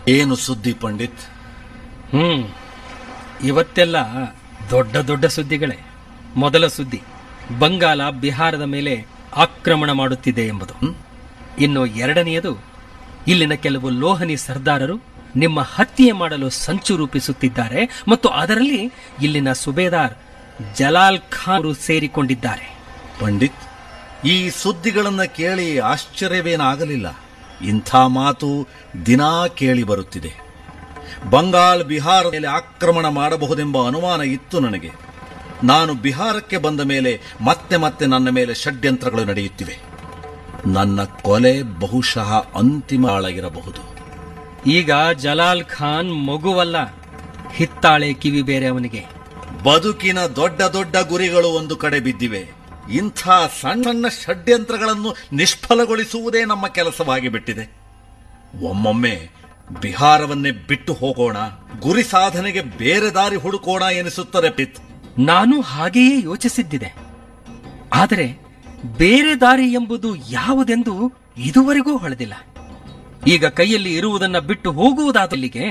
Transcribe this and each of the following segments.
ಏನು ಸುದ್ದಿ ಪಂಡಿತ್ ಹ್ಮ್ ಇವತ್ತೆಲ್ಲ ದೊಡ್ಡ ದೊಡ್ಡ ಸುದ್ದಿಗಳೇ ಮೊದಲ ಸುದ್ದಿ ಬಂಗಾಲ ಬಿಹಾರದ ಮೇಲೆ ಆಕ್ರಮಣ ಮಾಡುತ್ತಿದೆ ಎಂಬುದು ಇನ್ನು ಎರಡನೆಯದು ಇಲ್ಲಿನ ಕೆಲವು ಲೋಹನಿ ಸರ್ದಾರರು ನಿಮ್ಮ ಹತ್ಯೆ ಮಾಡಲು ಸಂಚು ರೂಪಿಸುತ್ತಿದ್ದಾರೆ ಮತ್ತು ಅದರಲ್ಲಿ ಇಲ್ಲಿನ ಸುಬೇದಾರ್ ಜಲಾಲ್ ಖಾನ್ ಅವರು ಸೇರಿಕೊಂಡಿದ್ದಾರೆ ಪಂಡಿತ್ ಈ ಸುದ್ದಿಗಳನ್ನ ಕೇಳಿ ಆಶ್ಚರ್ಯವೇನಾಗಲಿಲ್ಲ ಇಂಥ ಮಾತು ದಿನಾ ಕೇಳಿ ಬರುತ್ತಿದೆ ಬಂಗಾಲ್ ಬಿಹಾರ ಮೇಲೆ ಆಕ್ರಮಣ ಮಾಡಬಹುದೆಂಬ ಅನುಮಾನ ಇತ್ತು ನನಗೆ ನಾನು ಬಿಹಾರಕ್ಕೆ ಬಂದ ಮೇಲೆ ಮತ್ತೆ ಮತ್ತೆ ನನ್ನ ಮೇಲೆ ಷಡ್ಯಂತ್ರಗಳು ನಡೆಯುತ್ತಿವೆ ನನ್ನ ಕೊಲೆ ಬಹುಶಃ ಅಂತಿಮ ಆಳಗಿರಬಹುದು ಈಗ ಜಲಾಲ್ ಖಾನ್ ಮಗುವಲ್ಲ ಹಿತ್ತಾಳೆ ಕಿವಿ ಬೇರೆ ಅವನಿಗೆ ಬದುಕಿನ ದೊಡ್ಡ ದೊಡ್ಡ ಗುರಿಗಳು ಒಂದು ಕಡೆ ಬಿದ್ದಿವೆ ಇಂಥ ಸಣ್ಣ ಸಣ್ಣ ಷಡ್ಯಂತ್ರಗಳನ್ನು ನಿಷ್ಫಲಗೊಳಿಸುವುದೇ ನಮ್ಮ ಕೆಲಸವಾಗಿ ಬಿಟ್ಟಿದೆ ಒಮ್ಮೊಮ್ಮೆ ಬಿಹಾರವನ್ನೇ ಬಿಟ್ಟು ಹೋಗೋಣ ಗುರಿ ಸಾಧನೆಗೆ ಬೇರೆ ದಾರಿ ಹುಡುಕೋಣ ಎನಿಸುತ್ತದೆ ಪಿತ್ ನಾನು ಹಾಗೆಯೇ ಯೋಚಿಸಿದ್ದಿದೆ ಆದರೆ ಬೇರೆ ದಾರಿ ಎಂಬುದು ಯಾವುದೆಂದು ಇದುವರೆಗೂ ಹೊಳೆದಿಲ್ಲ ಈಗ ಕೈಯಲ್ಲಿ ಇರುವುದನ್ನ ಬಿಟ್ಟು ಹೋಗುವುದಾದಲ್ಲಿಗೆ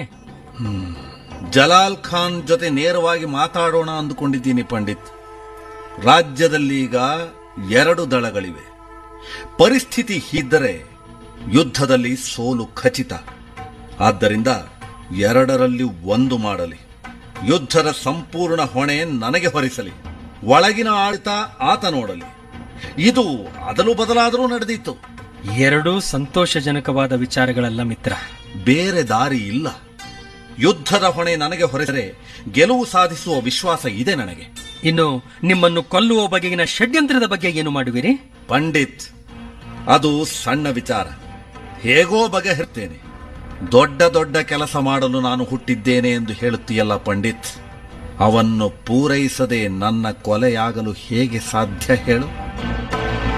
ಜಲಾಲ್ ಖಾನ್ ಜೊತೆ ನೇರವಾಗಿ ಮಾತಾಡೋಣ ಅಂದುಕೊಂಡಿದ್ದೀನಿ ಪಂಡಿತ್ ರಾಜ್ಯದಲ್ಲಿ ಈಗ ಎರಡು ದಳಗಳಿವೆ ಪರಿಸ್ಥಿತಿ ಹೀದ್ದರೆ ಯುದ್ಧದಲ್ಲಿ ಸೋಲು ಖಚಿತ ಆದ್ದರಿಂದ ಎರಡರಲ್ಲಿ ಒಂದು ಮಾಡಲಿ ಯುದ್ಧದ ಸಂಪೂರ್ಣ ಹೊಣೆ ನನಗೆ ಹೊರಿಸಲಿ ಒಳಗಿನ ಆಡಳಿತ ಆತ ನೋಡಲಿ ಇದು ಅದಲು ಬದಲಾದರೂ ನಡೆದಿತ್ತು ಎರಡೂ ಸಂತೋಷಜನಕವಾದ ವಿಚಾರಗಳಲ್ಲ ಮಿತ್ರ ಬೇರೆ ದಾರಿ ಇಲ್ಲ ಯುದ್ಧದ ಹೊಣೆ ನನಗೆ ಹೊರೆದರೆ ಗೆಲುವು ಸಾಧಿಸುವ ವಿಶ್ವಾಸ ಇದೆ ನನಗೆ ಇನ್ನು ನಿಮ್ಮನ್ನು ಕೊಲ್ಲುವ ಬಗೆಗಿನ ಷಡ್ಯಂತ್ರದ ಬಗ್ಗೆ ಏನು ಮಾಡುವಿರಿ ಪಂಡಿತ್ ಅದು ಸಣ್ಣ ವಿಚಾರ ಹೇಗೋ ಬಗೆಹರ್ತೇನೆ ದೊಡ್ಡ ದೊಡ್ಡ ಕೆಲಸ ಮಾಡಲು ನಾನು ಹುಟ್ಟಿದ್ದೇನೆ ಎಂದು ಹೇಳುತ್ತೀಯಲ್ಲ ಪಂಡಿತ್ ಅವನ್ನು ಪೂರೈಸದೆ ನನ್ನ ಕೊಲೆಯಾಗಲು ಹೇಗೆ ಸಾಧ್ಯ ಹೇಳು